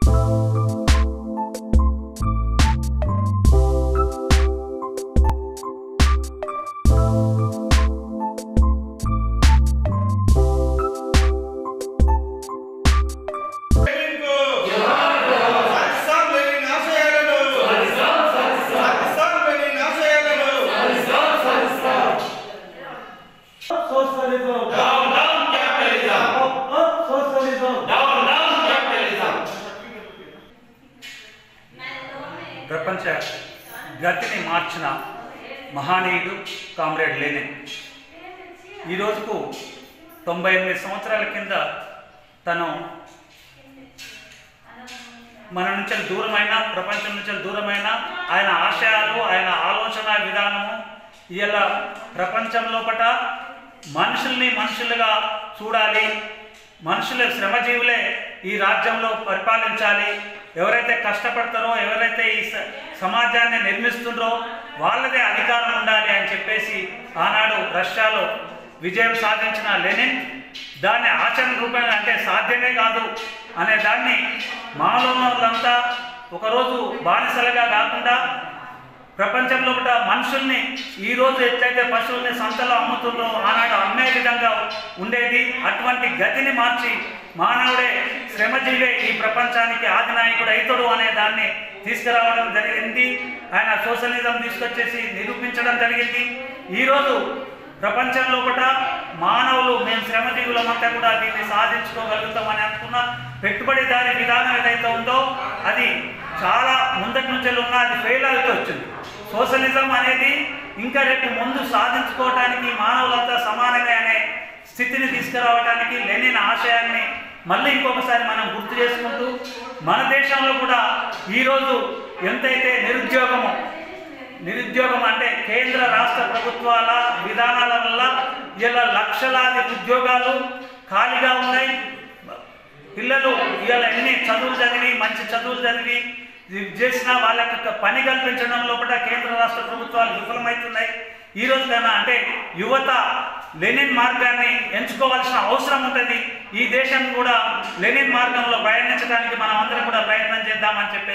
Socialism. Down, down capitalism. Up, up socialism. Down, down capitalism. ప్రపంచ గతిని మార్చిన మహానీయుడు comrade Lenin ఈ రోజుకు తొంభై ఎనిమిది సంవత్సరాల కింద తను మన నుంచి దూరమైన ప్రపంచం నుంచి దూరమైన ఆయన ఆశయాలు ఆయన ఆలోచన విధానము ఇలా ప్రపంచం లోపట మనుషుల్ని మనుషులుగా చూడాలి మనుషుల శ్రమజీవులే ఈ రాజ్యంలో పరిపాలించాలి ఎవరైతే కష్టపడతారో ఎవరైతే ఈ స- సమాజాన్ని నిర్మిస్తుండ్రో వాళ్ళదే అధికారం ఉండాలి అని చెప్పేసి ఆనాడు రష్యాలో విజయం సాధించిన లెనిన్ దాన్ని ఆచరణ రూపంగా అంటే సాధ్యమే కాదు అనే దాన్ని మానవులంతా ఒకరోజు బానిసలుగా కాకుండా ప్రపంచంలో కూడా మనుషుల్ని ఈ రోజు ఎట్లయితే పశువుల్ని సంతలో అమ్ముతుందో ఆనాడు అమ్మే విధంగా ఉండేది అటువంటి గతిని మార్చి మానవుడే శ్రమజీవే ఈ ప్రపంచానికి ఆదినాయకుడు అవుతాడు అనే దాన్ని తీసుకురావడం జరిగింది ఆయన సోషలిజం తీసుకొచ్చేసి నిరూపించడం జరిగింది ఈరోజు ప్రపంచంలో కూడా మానవులు మేము శ్రమజీవులమంతా కూడా దీన్ని సాధించుకోగలుగుతామని అనుకున్న పెట్టుబడిదారి విధానం ఏదైతే ఉందో అది చాలా ముందటి నుంచి ఉన్న అది ఫెయిల్ అవుతూ వచ్చింది సోషలిజం అనేది ఇంకా రేపు ముందు సాధించుకోవటానికి మానవులంతా సమానమే అనే స్థితిని తీసుకురావడానికి లెనిన్ ఆశయాన్ని మళ్ళీ ఇంకొకసారి మనం గుర్తు చేసుకుంటూ మన దేశంలో కూడా ఈరోజు ఎంతైతే నిరుద్యోగము నిరుద్యోగం అంటే కేంద్ర రాష్ట్ర ప్రభుత్వాల విధానాల వల్ల ఇలా లక్షలాది ఉద్యోగాలు ఖాళీగా ఉన్నాయి పిల్లలు ఇవాళ ఎన్ని చదువులు చదివి మంచి చదువులు చదివి ఇది చేసిన వాళ్ళకి ఒక పని కల్పించడం లోపల కేంద్ర రాష్ట్ర ప్రభుత్వాలు విఫలమవుతున్నాయి ఈ రోజు కన్నా అంటే యువత లెనిన్ మార్గాన్ని ఎంచుకోవాల్సిన అవసరం ఉంటుంది ఈ దేశం కూడా లెనిన్ మార్గంలో ప్రయాణించడానికి మనం అందరం కూడా ప్రయత్నం చేద్దామని చెప్పి